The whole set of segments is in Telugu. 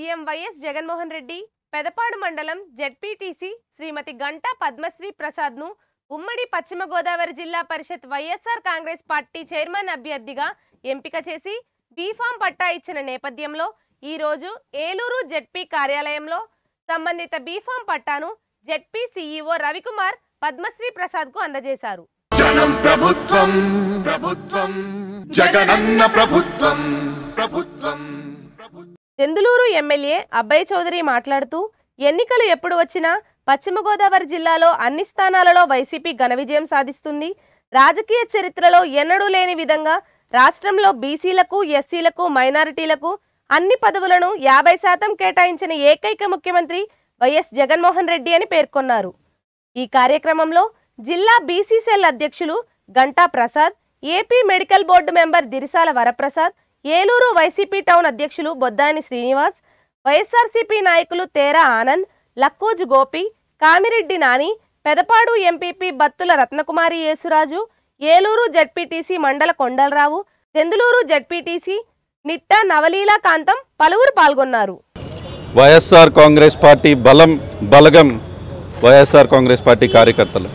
సీఎం వైఎస్ జగన్మోహన్ రెడ్డి పెదపాడు మండలం జెడ్పీటీసీ శ్రీమతి గంటా పద్మశ్రీ ప్రసాద్ను ఉమ్మడి పశ్చిమ గోదావరి జిల్లా పరిషత్ వైఎస్ఆర్ కాంగ్రెస్ పార్టీ చైర్మన్ అభ్యర్థిగా ఎంపిక చేసి బీఫామ్ పట్టా ఇచ్చిన నేపథ్యంలో ఈ రోజు ఏలూరు జెడ్పీ కార్యాలయంలో సంబంధిత బీఫామ్ పట్టాను జెడ్పీ సీఈఓ రవికుమార్ పద్మశ్రీ ప్రసాద్కు అందజేశారు జనం ప్రభుత్వం ప్రభుత్వం జగనన్న ప్రభుత్వం ప్రభుత్వం ప్రభుత్వం దెందులూరు ఎమ్మెల్యే అబ్బయ్య చౌదరి మాట్లాడుతూ ఎన్నికలు ఎప్పుడు వచ్చినా పశ్చిమ గోదావరి జిల్లాలో అన్ని స్థానాలలో వైసీపీ ఘన విజయం సాధిస్తుంది రాజకీయ చరిత్రలో ఎన్నడూ లేని విధంగా రాష్ట్రంలో బీసీలకు ఎస్సీలకు మైనారిటీలకు అన్ని పదవులను యాభై శాతం కేటాయించిన ఏకైక ముఖ్యమంత్రి వైఎస్ జగన్మోహన్ రెడ్డి అని పేర్కొన్నారు ఈ కార్యక్రమంలో జిల్లా బీసీ సెల్ అధ్యక్షులు Ganta Prasad AP medical board member Dirisala Varaprasad Eluru YCP town అధ్యక్షులు బొద్దాని శ్రీనివాస్ వైఎస్ఆర్సీపీ నాయకులు Tera Anand Lakkuju Gopi Kamireddy Nani Pedapadu MPP Battula Ratnakumari Yesuraju Eluru ZPTC Mandala Kondalarao Denduluru ZPTC Nitta Navaleela Kantham పలువురు పాల్గొన్నారు వైఎస్ఆర్ కాంగ్రెస్ పార్టీ బలం బలగం వైఎస్ఆర్ కాంగ్రెస్ పార్టీ కార్యకర్తలు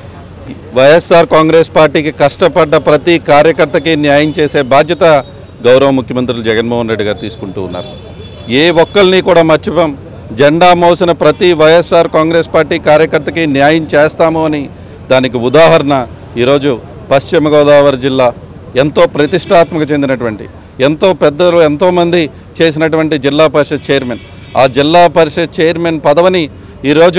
వైఎస్ఆర్ కాంగ్రెస్ పార్టీకి కష్టపడ్డ ప్రతి కార్యకర్తకి న్యాయం చేసే బాధ్యత గౌరవ ముఖ్యమంత్రులు జగన్మోహన్ రెడ్డి గారు తీసుకుంటూ ఉన్నారు ఏ ఒక్కరిని కూడా మర్చిపోం జెండా మోసిన ప్రతి వైఎస్ఆర్ కాంగ్రెస్ పార్టీ కార్యకర్తకి న్యాయం చేస్తాము అని దానికి ఉదాహరణ ఈరోజు పశ్చిమ గోదావరి జిల్లా ఎంతో ప్రతిష్టాత్మక చెందినటువంటి ఎంతో పెద్దలు ఎంతోమంది చేసినటువంటి జిల్లా పరిషత్ చైర్మన్ ఆ జిల్లా పరిషత్ చైర్మన్ పదవిని ఈరోజు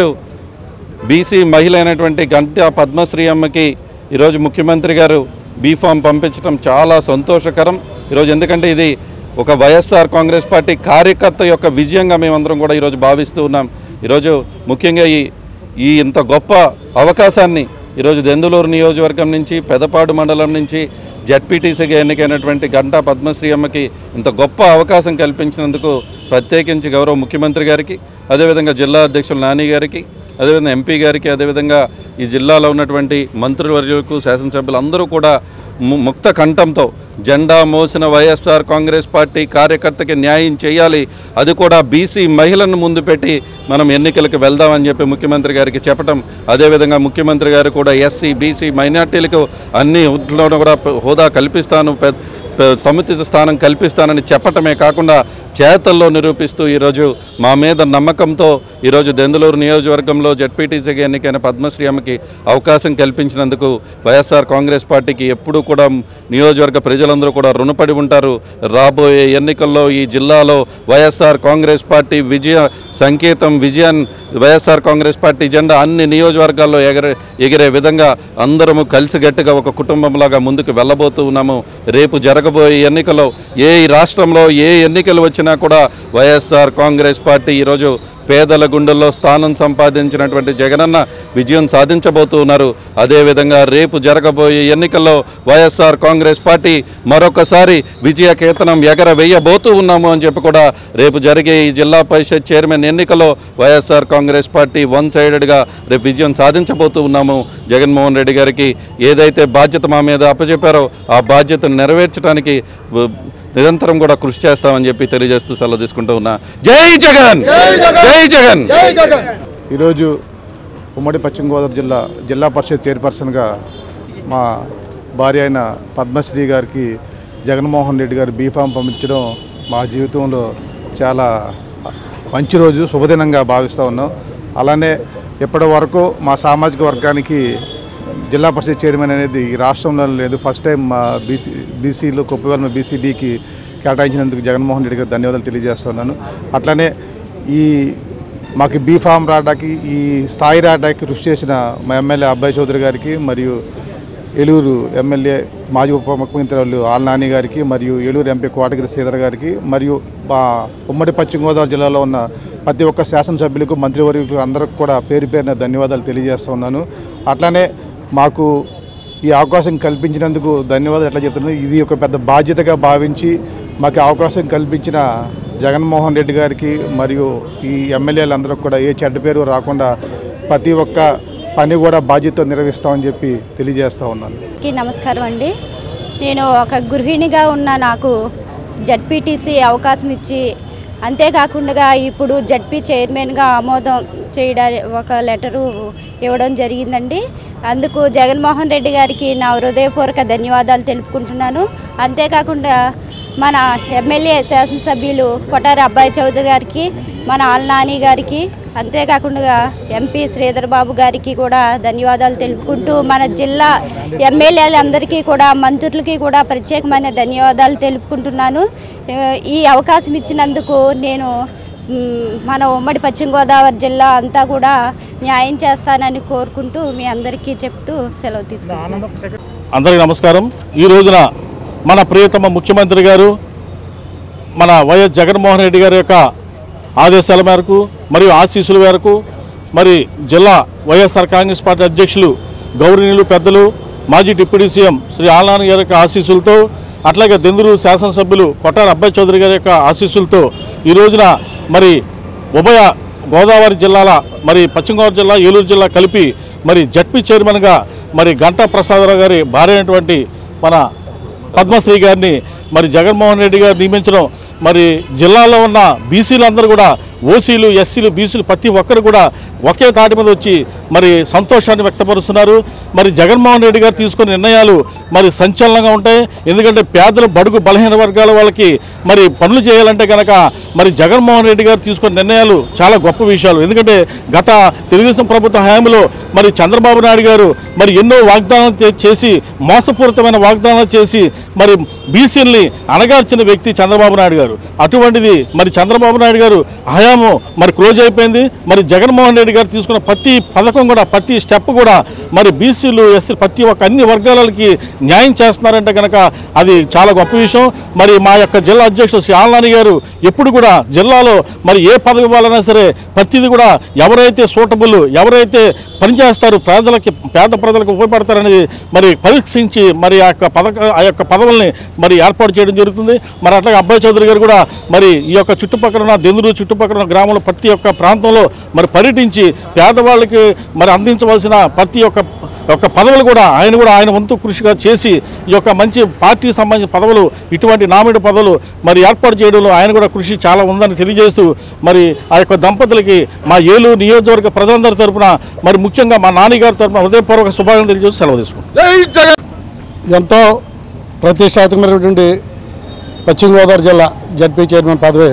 బీసీ మహిళ అయినటువంటి గంట పద్మశ్రీ అమ్మకి ఈరోజు ముఖ్యమంత్రి గారు బీఫామ్ పంపించడం చాలా సంతోషకరం ఈరోజు ఎందుకంటే ఇది ఒక వైఎస్ఆర్ కాంగ్రెస్ పార్టీ కార్యకర్త యొక్క విజయంగా మేమందరం కూడా ఈరోజు భావిస్తూ ఉన్నాం ఈరోజు ముఖ్యంగా ఈ ఈ ఇంత గొప్ప అవకాశాన్ని ఈరోజు దెందులూరు నియోజకవర్గం నుంచి పెదపాడు మండలం నుంచి జడ్పీటీసీగా ఎన్నికైనటువంటి గంటా పద్మశ్రీ అమ్మకి ఇంత గొప్ప అవకాశం కల్పించినందుకు ప్రత్యేకించి గౌరవ ముఖ్యమంత్రి గారికి అదేవిధంగా జిల్లా అధ్యక్షులు నాని గారికి అదేవిధంగా ఎంపీ గారికి అదేవిధంగా ఈ జిల్లాలో ఉన్నటువంటి మంత్రివర్యులకు శాసనసభ్యులు అందరూ కూడా ము- ముక్త కంఠంతో జెండా మోసిన వైఎస్ఆర్ కాంగ్రెస్ పార్టీ కార్యకర్తకి న్యాయం చేయాలి అది కూడా బీసీ మహిళలను ముందు పెట్టి మనం ఎన్నికలకు వెళ్దామని చెప్పి ముఖ్యమంత్రి గారికి చెప్పడం అదేవిధంగా ముఖ్యమంత్రి గారు కూడా ఎస్సీ బీసీ మైనార్టీలకు అన్ని హోదాలో కూడా హోదా కల్పిస్తాను పె- పె- సముచిత స్థానం కల్పిస్తానని చెప్పటమే కాకుండా చేతల్లో నిరూపిస్తూ ఈరోజు మా మీద నమ్మకంతో ఈరోజు దెందులూరు నియోజకవర్గంలో జడ్పీటీసీగా ఎన్నికైన పద్మశ్రీ అమ్మకి అవకాశం కల్పించినందుకు వైఎస్ఆర్ కాంగ్రెస్ పార్టీకి ఎప్పుడూ కూడా నియోజకవర్గ ప్రజలందరూ కూడా రుణపడి ఉంటారు రాబోయే ఎన్నికల్లో ఈ జిల్లాలో వైఎస్ఆర్ కాంగ్రెస్ పార్టీ విజయ సంకేతం విజయాన్ వైఎస్ఆర్ కాంగ్రెస్ పార్టీ జెండా అన్ని నియోజకవర్గాల్లో ఎగరే ఎగిరే విధంగా అందరము కలిసిగట్టుగా ఒక కుటుంబంలాగా ముందుకు వెళ్ళబోతూ ఉన్నాము రేపు జరగబోయే ఎన్నికల్లో ఏ రాష్ట్రంలో ఏ ఎన్నికలు వచ్చినా కూడా వైఎస్ఆర్ కాంగ్రెస్ పార్టీ ఈరోజు పేదల గుండెల్లో స్థానం సంపాదించినటువంటి జగనన్న విజయం సాధించబోతూ ఉన్నారు అదేవిధంగా రేపు జరగబోయే ఎన్నికల్లో వైఎస్ఆర్ కాంగ్రెస్ పార్టీ మరొకసారి విజయ కేతనం ఎగర వేయబోతూ ఉన్నాము అని చెప్పి కూడా రేపు జరిగే ఈ జిల్లా పరిషత్ చైర్మన్ ఎన్నికల్లో వైఎస్ఆర్ కాంగ్రెస్ పార్టీ వన్ సైడెడ్గా రేపు విజయం సాధించబోతూ ఉన్నాము జగన్మోహన్ రెడ్డి గారికి ఏదైతే బాధ్యత మా మీద అప్పచెప్పారో ఆ బాధ్యతను నెరవేర్చడానికి వ- నిరంతరం కూడా కృషి చేస్తామని చెప్పి తెలియజేస్తూ సెలవు తీసుకుంటూ ఉన్నా జై జగన్ జై జగన్ ఈరోజు ఉమ్మడి పశ్చిమ గోదావరి జిల్లా జిల్లా పరిషత్ చైర్పర్సన్గా మా భార్య అయిన పద్మశ్రీ గారికి జగన్మోహన్ రెడ్డి గారు బీఫామ్ పంపించడం మా జీవితంలో చాలా మంచి రోజు శుభదినంగా భావిస్తూ ఉన్నాం అలానే ఇప్పటి వరకు మా సామాజిక వర్గానికి జిల్లా పరిషత్ చైర్మన్ అనేది ఈ రాష్ట్రంలో లేదు ఫస్ట్ టైం మా బీసీ బీసీలో కొప్పవరం బీసీడీకి కేటాయించినందుకు జగన్మోహన్ రెడ్డి గారికి ధన్యవాదాలు తెలియజేస్తున్నాను అట్లానే ఈ మాకు బీ ఫామ్ రావడానికి ఈ స్థాయి రావడానికి కృషి చేసిన మా ఎమ్మెల్యే అబ్బాయి చౌదరి గారికి మరియు ఏలూరు ఎమ్మెల్యే మాజీ ఉప ముఖ్యమంత్రి వాళ్ళు ఆల్ నాని గారికి మరియు ఏలూరు ఎంపీ కోటగిరి శ్రీధర్ గారికి మరియు మా ఉమ్మడి పశ్చిమ గోదావరి జిల్లాలో ఉన్న ప్రతి ఒక్క శాసనసభ్యులకు మంత్రివర్యులకు అందరికి కూడా పేరు పేరున ధన్యవాదాలు తెలియజేస్తున్నాను అట్లానే మాకు ఈ అవకాశం కల్పించినందుకు ధన్యవాదాలు ఎట్లా చెప్తున్నాను ఇది ఒక పెద్ద బాధ్యతగా భావించి మాకు అవకాశం కల్పించిన జగన్మోహన్ రెడ్డి గారికి మరియు ఈ ఎమ్మెల్యేలందరికీ కూడా ఏ చెడ్డ పేరు రాకుండా ప్రతి ఒక్క పని కూడా బాధ్యతతో నిర్వహిస్తామని చెప్పి తెలియజేస్తా ఉన్నాను కి నమస్కారం అండి నేను ఒక గృహిణిగా ఉన్న నాకు జడ్పీటీసీ అవకాశం ఇచ్చి అంతేకాకుండా ఇప్పుడు జడ్పీ చైర్మన్గా ఆమోదం చేయడానికి ఒక లెటరు ఇవ్వడం జరిగిందండి అందుకు జగన్మోహన్ రెడ్డి గారికి నా హృదయపూర్వక ధన్యవాదాలు తెలుపుకుంటున్నాను అంతేకాకుండా మన ఎమ్మెల్యే శాసనసభ్యులు కొటారి అబ్బాయి చౌదరి గారికి మన ఆల్నాని గారికి అంతేకాకుండా ఎంపీ శ్రీధర్ బాబు గారికి కూడా ధన్యవాదాలు తెలుపుకుంటూ మన జిల్లా ఎమ్మెల్యేలందరికీ కూడా మంత్రులకి కూడా ప్రత్యేకమైన ధన్యవాదాలు తెలుపుకుంటున్నాను ఆ, ఈ అవకాశం ఇచ్చినందుకు నేను మ్, మన ఉమ్మడి పశ్చిమ గోదావరి జిల్లా అంతా కూడా న్యాయం చేస్తానని కోరుకుంటూ మీ అందరికీ చెప్తూ సెలవు తీసుకుంటాను అందరికీ నమస్కారం ఈ రోజున మన ప్రియతమ ముఖ్యమంత్రి గారు మన వైఎస్ జగన్మోహన్ రెడ్డి గారి యొక్క ఆదేశాల మేరకు మరియు ఆశీస్సుల మేరకు మరి జిల్లా వైఎస్ఆర్ కాంగ్రెస్ పార్టీ అధ్యక్షులు గౌరవనీయులు పెద్దలు మాజీ డిప్యూటీ సీఎం శ్రీ ఆల్నాని గారి యొక్క ఆశీస్సులతో అట్లాగే దెందురు శాసనసభ్యులు కొట్టారి అబ్బాయి చౌదరి గారి యొక్క ఆశీస్సులతో ఈ రోజున మరి ఉభయ గోదావరి జిల్లాల మరి పశ్చిమ గోదావరి జిల్లా ఏలూరు జిల్లా కలిపి మరి జడ్పీ చైర్మన్గా మరి గంటా ప్రసాదరావు గారి భార్య అయినటువంటి మన పద్మశ్రీ గారిని మరి జగన్మోహన్ రెడ్డి గారు నియమించడం మరి జిల్లాలో ఉన్న బీసీలందరూ కూడా ఓసీలు ఎస్సీలు బీసీలు ప్రతి ఒక్కరు కూడా ఒకే తాటి మీద వచ్చి మరి సంతోషాన్ని వ్యక్తపరుస్తున్నారు మరి జగన్మోహన్ రెడ్డి గారు తీసుకున్న నిర్ణయాలు మరి సంచలనంగా ఉంటాయి ఎందుకంటే పేదలు బడుగు బలహీన వర్గాల వాళ్ళకి మరి పనులు చేయాలంటే కనుక మరి జగన్మోహన్ రెడ్డి గారు తీసుకున్న నిర్ణయాలు చాలా గొప్ప విషయాలు ఎందుకంటే గత తెలుగుదేశం ప్రభుత్వ హయాంలో మరి చంద్రబాబు నాయుడు గారు మరి ఎన్నో వాగ్దానాలు చే- చేసి మోసపూరితమైన వాగ్దానాలు చేసి మరి బీసీల్ని అణగార్చిన వ్యక్తి చంద్రబాబు నాయుడు గారు అటువంటిది మరి చంద్రబాబు నాయుడు గారు హయాము మరి క్లోజ్ అయిపోయింది మరి జగన్మోహన్ రెడ్డి గారు తీసుకున్న ప్రతి పథకం కూడా ప్రతి స్టెప్ కూడా మరి బీసీలు ఎస్సీ ప్రతి ఒక్క అన్ని వర్గాలకి న్యాయం చేస్తున్నారంటే కనుక అది చాలా గొప్ప విషయం మరి మా యొక్క జిల్లా అధ్యక్షుడు శ్రీ ఆల్నాని గారు ఎప్పుడు కూడా జిల్లాలో మరి ఏ పదవి ఇవ్వాలన్నా సరే ప్రతిదీ కూడా ఎవరైతే సూటబుల్ ఎవరైతే పనిచేస్తారు ప్రజలకి పేద ప్రజలకు ఉపయోగపడతారనేది మరి పరీక్షించి మరి ఆ యొక్క పథక ఆ యొక్క పదవుల్ని మరి ఏర్పాటు చేయడం జరుగుతుంది మరి అట్లాగే అబ్బాయి చౌదరి గారు కూడా మరి ఈ యొక్క చుట్టుపక్కల ఉన్న దెందురు చుట్టుపక్కల ఉన్న గ్రామంలో ప్రతి ఒక్క ప్రాంతంలో మరి పర్యటించి పేదవాళ్ళకి మరి అందించవలసిన ప్రతి ఒక్క యొక్క పదవులు కూడా ఆయన కూడా ఆయన వంతు కృషిగా చేసి ఈ యొక్క మంచి పార్టీకి సంబంధించిన పదవులు ఇటువంటి నామినేట్ పదవులు మరి ఏర్పాటు చేయడంలో ఆయన కూడా కృషి చాలా ఉందని తెలియజేస్తూ మరి ఆ యొక్క దంపతులకి మా ఏలూరు నియోజకవర్గ ప్రజలందరి తరపున మరి ముఖ్యంగా మా నాన్నగారి తరపున హృదయపూర్వక శుభాకాంక్షలు తెలియజేస్తూ సెలవు తీసుకుంటాం ఎంతో ప్రతిష్టాత్మకమైనటువంటి పశ్చిమ గోదావరి జిల్లా జడ్పీ చైర్మన్ పదవి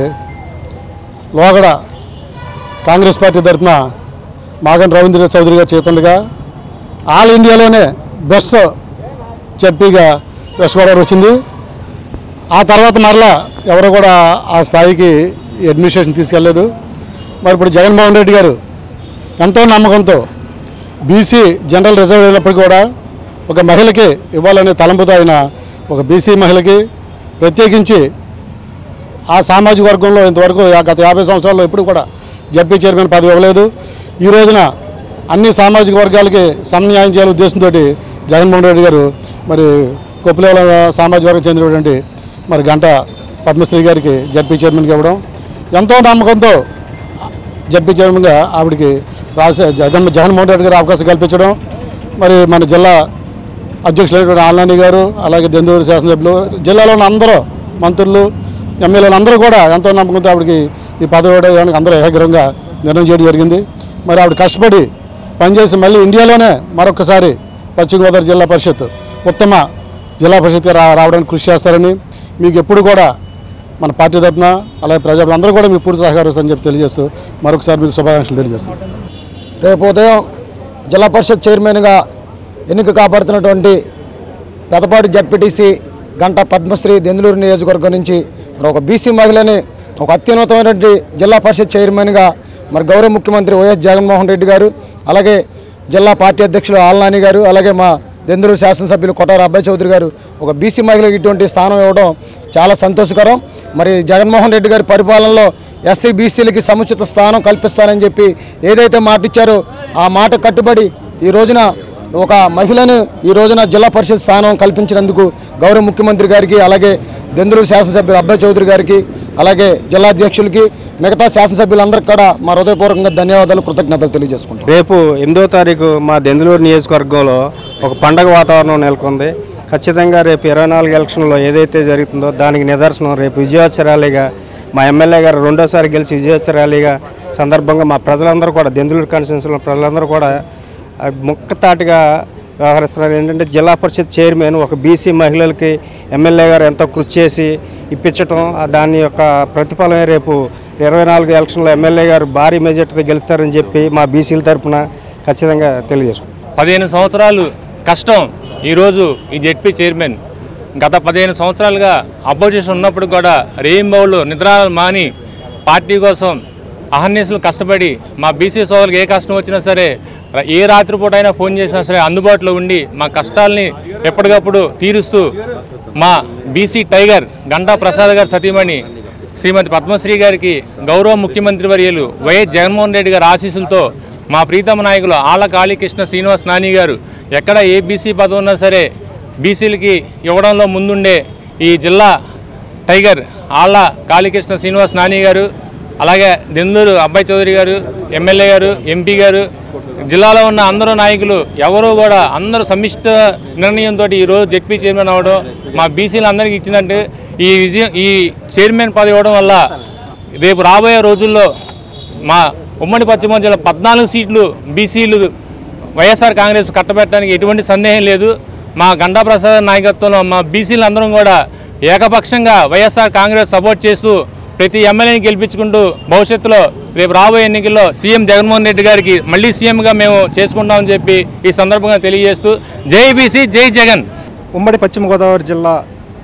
లోగడ కాంగ్రెస్ పార్టీ తరఫున మాగన్ రవీంద్ర చౌదరి గారు చేతుండగా ఆల్ ఇండియాలోనే బెస్ట్ జడ్పీగా వెస్ట్ గోదావరి వచ్చింది ఆ తర్వాత మరలా ఎవరు కూడా ఆ స్థాయికి అడ్మినిస్ట్రేషన్ తీసుకెళ్ళలేదు మరి ఇప్పుడు జగన్మోహన్ రెడ్డి గారు ఎంతో నమ్మకంతో బీసీ జనరల్ రిజర్వ్ అయినప్పటికీ కూడా ఒక మహిళకి ఇవ్వాలనే తలంపుతో ఆయన ఒక బీసీ మహిళకి ప్రత్యేకించి ఆ సామాజిక వర్గంలో ఇంతవరకు యా- గత యాభై సంవత్సరాల్లో ఎప్పుడు కూడా జడ్పీ చైర్మన్ పదవి ఇవ్వలేదు ఈ రోజున అన్ని సామాజిక వర్గాలకి సమన్యాయం చేయాలనే ఉద్దేశంతో జగన్మోహన్ రెడ్డి గారు మరి కొప్పులేల సామాజిక వర్గం చెందినటువంటి మరి గంట పద్మశ్రీ గారికి జడ్పీ చైర్మన్కి ఇవ్వడం ఎంతో నమ్మకంతో జడ్పీ చైర్మన్గా ఆవిడకి రాసే జగన్ జగన్మోహన్ రెడ్డి గారు అవకాశం కల్పించడం మరి మన జిల్లా అధ్యక్షులైనటువంటి ఆల్నాని గారు అలాగే దెందూరు శాసనసభ్యులు జిల్లాలో ఉన్న అందరూ మంత్రులు ఎమ్మెల్యేలు అందరూ కూడా ఎంతో నమ్మకంతో ఆవిడకి ఈ పదవి ఇవ్వడానికి అందరూ ఏకగ్రంగా నిర్ణయం చేయడం జరిగింది మరి ఆవిడ కష్టపడి పనిచేసి మళ్ళీ ఇండియాలోనే మరొకసారి పశ్చిమ గోదావరి జిల్లా పరిషత్ ఉత్తమ జిల్లా పరిషత్గా రా రావడానికి కృషి చేస్తారని మీకు ఎప్పుడు కూడా మన పార్టీ తరఫున అలాగే ప్రజలు అందరూ కూడా మీకు పూర్తి సహకారం అని చెప్పి తెలియజేస్తూ మరొకసారి మీకు శుభాకాంక్షలు తెలియజేస్తాను రేపు ఉదయం జిల్లా పరిషత్ చైర్మన్గా ఎన్నిక కాపాడుతున్నటువంటి పెదపాటి జడ్పీటీసీ గంట పద్మశ్రీ దెందులూరు నియోజకవర్గం నుంచి మరి ఒక బీసీ మహిళని ఒక అత్యున్నతమైనటువంటి జిల్లా పరిషత్ చైర్మన్గా మరి గౌరవ ముఖ్యమంత్రి వైఎస్ జగన్మోహన్ రెడ్డి గారు అలాగే జిల్లా పార్టీ అధ్యక్షులు ఆల్నాని గారు అలాగే మా దెందులూరు శాసనసభ్యులు కొట్టార అబ్బాయి చౌదరి గారు ఒక బీసీ మహిళకి ఇటువంటి స్థానం ఇవ్వడం చాలా సంతోషకరం మరి జగన్మోహన్ రెడ్డి గారి పరిపాలనలో ఎస్సీ బీసీలకి సముచిత స్థానం కల్పిస్తానని చెప్పి ఏదైతే మాట ఇచ్చారో ఆ మాట కట్టుబడి ఈ రోజున ఒక మహిళను ఈ రోజున జిల్లా పరిషత్ స్థానం కల్పించినందుకు గౌరవ ముఖ్యమంత్రి గారికి అలాగే దెందులూరు శాసనసభ్యులు అబ్బాయి చౌదరి గారికి అలాగే జిల్లా అధ్యక్షులకి మిగతా శాసనసభ్యులందరికీ కూడా మా హృదయపూర్వకంగా ధన్యవాదాలు కృతజ్ఞతలు తెలియజేసుకుంటాం రేపు ఎనిమిదో తారీఖు మా దెందులూరు నియోజకవర్గంలో ఒక పండగ వాతావరణం నెలకొంది ఖచ్చితంగా రేపు ఇరవై నాలుగు ఎలక్షన్లో ఏదైతే జరుగుతుందో దానికి నిదర్శనం రేపు విజయోత్సరాలుగా మా ఎమ్మెల్యే గారు రెండోసారి గెలిచి విజయోత్సవ ర్యాలీగా సందర్భంగా మా ప్రజలందరూ కూడా దెందులూరు కాన్స్టిట్యూన్సీలో ప్రజలందరూ కూడా ఆ, ముక్కతాటిగా వ్యవహరిస్తున్నారు ఏంటంటే జిల్లా పరిషత్ చైర్మన్ ఒక బీసీ మహిళలకి ఎమ్మెల్యే గారు ఎంతో కృషి చేసి ఇప్పించటం ఆ దాని యొక్క ప్రతిఫలమే రేపు ఇరవై నాలుగు ఎలక్షన్లో ఎమ్మెల్యే గారు భారీ మెజార్టీతో గెలుస్తారని చెప్పి మా బీసీల తరపున ఖచ్చితంగా తెలియజేసుకుంటాం పదిహేను సంవత్సరాలు కష్టం ఈరోజు ఈ జెడ్పీ చైర్మన్ గత పదిహేను సంవత్సరాలుగా అపోజిషన్ ఉన్నప్పుడు కూడా రెయిన్బోలు నిద్రాలు మాని పార్టీ కోసం అహర్నిశలు కష్టపడి మా బీసీ సోదరులకు ఏ కష్టం వచ్చినా సరే ర- ఏ రాత్రిపూట అయినా ఫోన్ చేసినా సరే అందుబాటులో ఉండి మా కష్టాల్ని ఎప్పటికప్పుడు తీరుస్తూ మా బీసీ టైగర్ గంటా ప్రసాద్ గారి సతీమణి శ్రీమతి పద్మశ్రీ గారికి గౌరవ ముఖ్యమంత్రి వర్యులు వైఎస్ జగన్మోహన్ రెడ్డి గారి ఆశీస్సులతో మా ప్రీతమ నాయకులు ఆళ్ళ కాళీకృష్ణ శ్రీనివాస్ నాని గారు ఎక్కడ ఏ బీసీ పదవి ఉన్నా సరే బీసీలకి ఇవ్వడంలో ముందుండే ఈ జిల్లా టైగర్ ఆళ్ళ కాళీకృష్ణ శ్రీనివాస్ నాని గారు అలాగే దెందూరు అబ్బాయి చౌదరి గారు ఎమ్మెల్యే గారు ఎంపీ గారు జిల్లాలో ఉన్న అందరూ నాయకులు ఎవరూ కూడా అందరూ సమిష్ట నిర్ణయంతో ఈరోజు జెడ్పీ చైర్మన్ అవ్వడం మా బీసీలు అందరికీ ఇచ్చిందంటే ఈ విజయం ఈ చైర్మన్ పదవి ఇవ్వడం వల్ల రేపు రాబోయే రోజుల్లో మా ఉమ్మడి పశ్చిమ జిల్లా పద్నాలుగు సీట్లు బీసీలు వైఎస్ఆర్ కాంగ్రెస్ కట్టబెట్టడానికి ఎటువంటి సందేహం లేదు మా గంటా ప్రసాద్ నాయకత్వంలో మా బీసీలు అందరం కూడా ఏకపక్షంగా వైఎస్ఆర్ కాంగ్రెస్ సపోర్ట్ చేస్తూ ప్రతి ఎమ్మెల్యేని గెలిపించుకుంటూ భవిష్యత్తులో రేపు రాబోయే ఎన్నికల్లో సీఎం జగన్మోహన్ రెడ్డి గారికి మళ్ళీ సీఎంగా మేము చేసుకుంటామని చెప్పి ఈ సందర్భంగా తెలియజేస్తూ జై బీసీ జై జగన్ ఉమ్మడి పశ్చిమ గోదావరి జిల్లా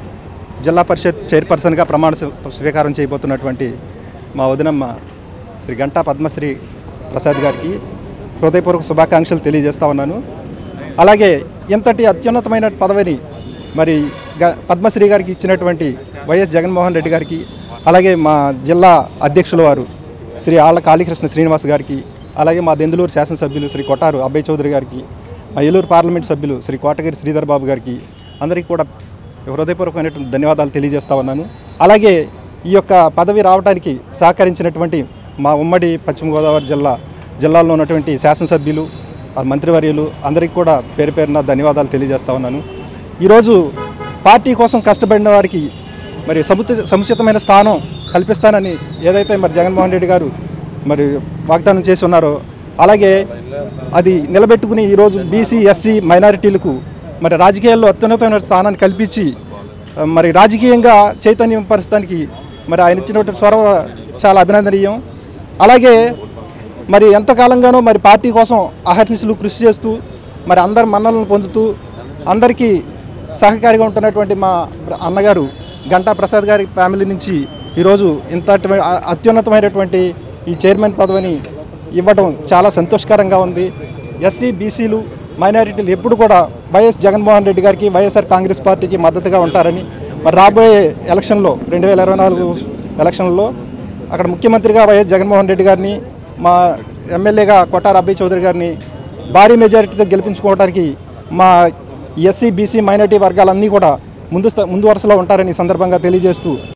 జిల్లా పరిషత్ చైర్పర్సన్గా ప్రమాణ స్వీ- స్వీకారం చేయబోతున్నటువంటి మా వదినమ్మ శ్రీ గంటా పద్మశ్రీ ప్రసాద్ గారికి హృదయపూర్వక శుభాకాంక్షలు తెలియజేస్తా ఉన్నాను అలాగే ఇంతటి అత్యున్నతమైన పదవిని మరి గ- పద్మశ్రీ గారికి ఇచ్చినటువంటి వైఎస్ జగన్మోహన్ రెడ్డి గారికి అలాగే మా జిల్లా అధ్యక్షుల వారు శ్రీ ఆళ్ళ కాళీకృష్ణ శ్రీనివాస్ గారికి అలాగే మా దెందులూరు శాసనసభ్యులు శ్రీ కొట్టారు అబ్బాయి చౌదరి గారికి మా ఏలూరు పార్లమెంట్ సభ్యులు శ్రీ కోటగిరి శ్రీధర్ బాబు గారికి అందరికీ కూడా హృదయపూర్వకమైనటువంటి ధన్యవాదాలు తెలియజేస్తా ఉన్నాను అలాగే ఈ యొక్క పదవి రావడానికి సహకరించినటువంటి మా ఉమ్మడి పశ్చిమ గోదావరి జిల్లా జిల్లాలో ఉన్నటువంటి శాసనసభ్యులు ఆ మంత్రివర్యులు అందరికీ కూడా పేరు పేరున ధన్యవాదాలు తెలియజేస్తా ఉన్నాను ఈరోజు పార్టీ కోసం కష్టపడిన వారికి మరి సముచిత సముచితమైన స్థానం కల్పిస్తానని ఏదైతే మరి జగన్మోహన్ రెడ్డి గారు మరి వాగ్దానం చేసి ఉన్నారో అలాగే అది నిలబెట్టుకుని ఈరోజు బీసీ ఎస్సీ మైనారిటీలకు మరి రాజకీయాల్లో అత్యున్నతమైన స్థానాన్ని కల్పించి ఆ, మరి రాజకీయంగా చైతన్యం పరచడానికి మరి ఆయన ఇచ్చినటువంటి చొరవ చాలా అభినందనీయం అలాగే మరి ఎంతకాలంగానో మరి పార్టీ కోసం అహర్నిశలు కృషి చేస్తూ మరి అందరి మన్నలను పొందుతూ అందరికీ సహకారిగా ఉంటున్నటువంటి మా అన్నగారు గంటా ప్రసాద్ గారి ఫ్యామిలీ నుంచి ఈరోజు ఇంత అత్యున్నతమైనటువంటి ఈ చైర్మన్ పదవిని ఇవ్వడం చాలా సంతోషకరంగా ఉంది ఎస్సీ బీసీలు మైనారిటీలు ఎప్పుడు కూడా వైఎస్ జగన్మోహన్ రెడ్డి గారికి వైఎస్ఆర్ కాంగ్రెస్ పార్టీకి మద్దతుగా ఉంటారని మరి రాబోయే ఎలక్షన్లో రెండు వేల ఇరవై నాలుగు ఎలక్షన్లో అక్కడ ముఖ్యమంత్రిగా వైఎస్ జగన్మోహన్ రెడ్డి గారిని మా ఎమ్మెల్యేగా కొట్టార అబ్బాయి చౌదరి గారిని భారీ మెజారిటీతో గెలిపించుకోవడానికి మా ఎస్సీ బీసీ మైనారిటీ వర్గాలన్నీ కూడా ముందు స్థ- ముందు వరుసలో ఉంటారని ఈ సందర్భంగా తెలియజేస్తూ